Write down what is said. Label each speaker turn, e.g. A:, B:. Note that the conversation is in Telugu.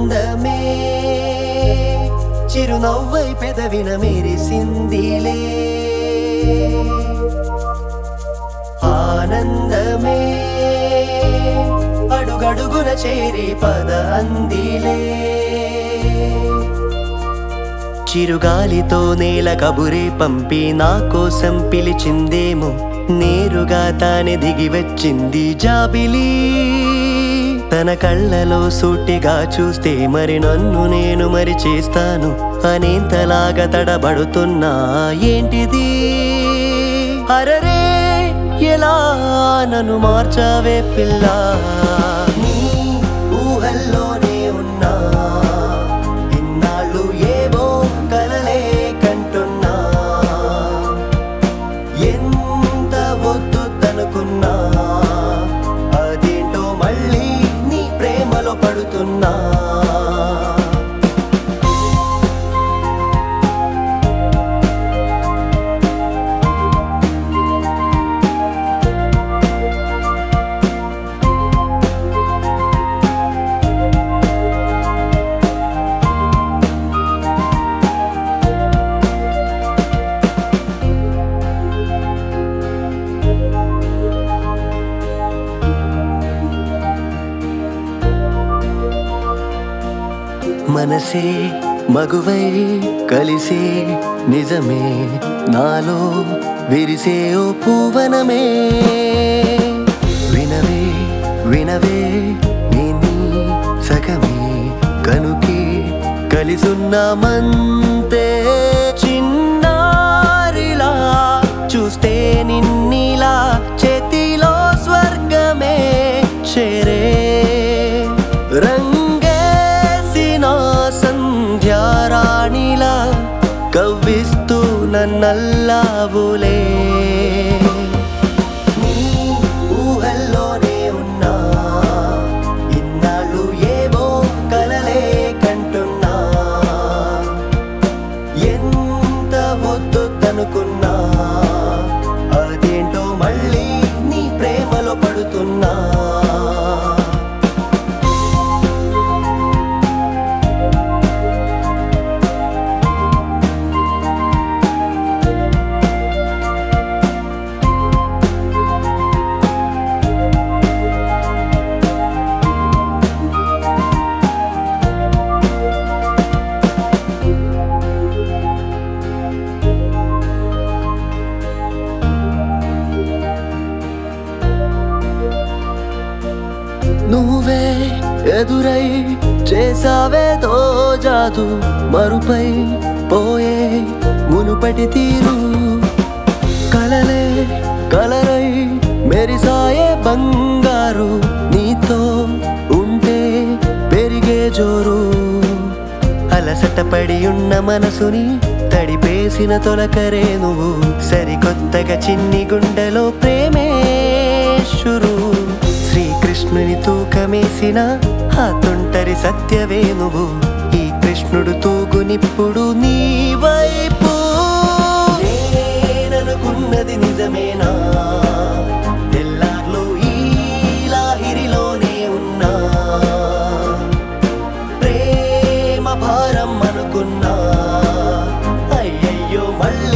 A: ఆనందమే చిరునవ్వై పెదవిన మెరిసిందిలే ఆనందమే అడుగడుగున చేరి పద అందిలే చిరుగాలితో నేల కబురే పంపి నా కోసం పిలిచిందేమో నేరుగా తానే దిగి వచ్చింది జాబిలి తన కళ్ళలో సూటిగా చూస్తే మరి నన్ను నేను మరి చేస్తాను అనేంతలాగా తడబడుతున్నా ఏంటిది అరరే ఎలా నన్ను మార్చావే పిల్ల నీ ఊహల్లోనే ఉన్నా ఇన్నాళ్ళు ఏవో కలలే కంటున్నా ఎంత వద్దు తనుకున్నా అదేంటో మళ్ళీ నీ ప్రేమలో పడుతున్నా మనసే మగువై కలిసే నిజమే నాలో విరిసే ఓ పూవనమే వినవే వినవే నేను సగమే కనుకే కలిసున్నామంతే చిన్నారిలా చూస్తే నిన్నిలా చేతిలో స్వర్గమే చేరే రంగేసిన సంధ్యారాణిలా కవ్విస్తూ నన్నల్లావులే నీ ఊహల్లోనే ఉన్నా ఇన్నాళ్ళు ఏవో కలలే కంటున్నా ఎంత వద్దు తనుకున్నా అదేంటో మళ్ళీ నీ ప్రేమలో పడుతున్నా నువ్వే ఎదురై చేసావేదో జాదు మరుపై పోయే మునుపటి తీరు కలలే కలరై మెరిసాయే బంగారు నీతో ఉంటే పెరిగే జోరు అలసట పడి ఉన్న మనసుని తడిపేసిన తొలకరే నువ్వు సరికొత్తగా చిన్ని గుండెలో ప్రేమే షురు శ్రీకృష్ణుని తూకమేసిన ఆ తొంటరి సత్యవే నువ్వు ఈ కృష్ణుడు తూగునిప్పుడు నీ వైపు నేననుకున్నది నిజమేనా తెల్లార్లు ఈ లాహిరిలోనే ఉన్నా ప్రేమ భారం అనుకున్నా అయ్యయ్యో మళ్ళీ